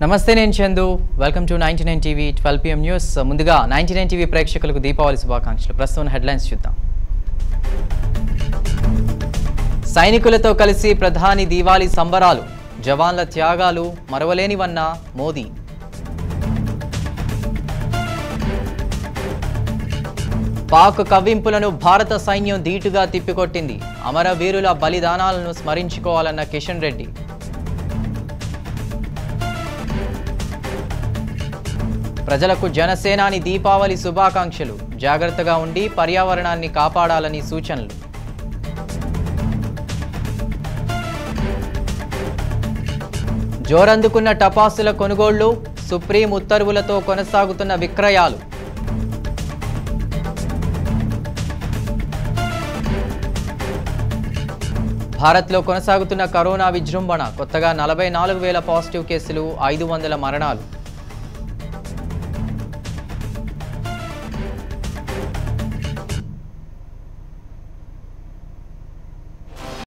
నమస్తే నేను Chandu welcome to ninety nine TV twelve PM news ముందుగా నైన్టీ నైన్ టీవీ ప్రేక్షకులకు దీపావళి శుభాకాంక్షలు ప్రస్తుతం హెడ్లైన్స్ చూద్దాం సైనికులతో కలిసి ప్రధాని దీవాళి సంబరాలు జవాన్ల త్యాగాలు మరవలేనివన్న మోదీ పాక్ కవ్వింపులను భారత సైన్యం ధీటుగా తిప్పికొట్టింది అమరవీరుల బలిదానాలను స్మరించుకోవాలన్న కిషన్ రెడ్డి ప్రజలకు జనసేనాని దీపావళి శుభాకాంక్షలు జాగ్రత్తగా ఉండి పర్యావరణాన్ని కాపాడాలని సూచనలు జోరందుకున్న టపాసుల కొనుగోళ్లు సుప్రీం ఉత్తర్వులతో కొనసాగుతున్న విక్రయాలు భారత్లో కొనసాగుతున్న కరోనా విజృంభణ కొత్తగా నలభై నాలుగు వేల పాజిటివ్ కేసులు ఐదు వందల మరణాలు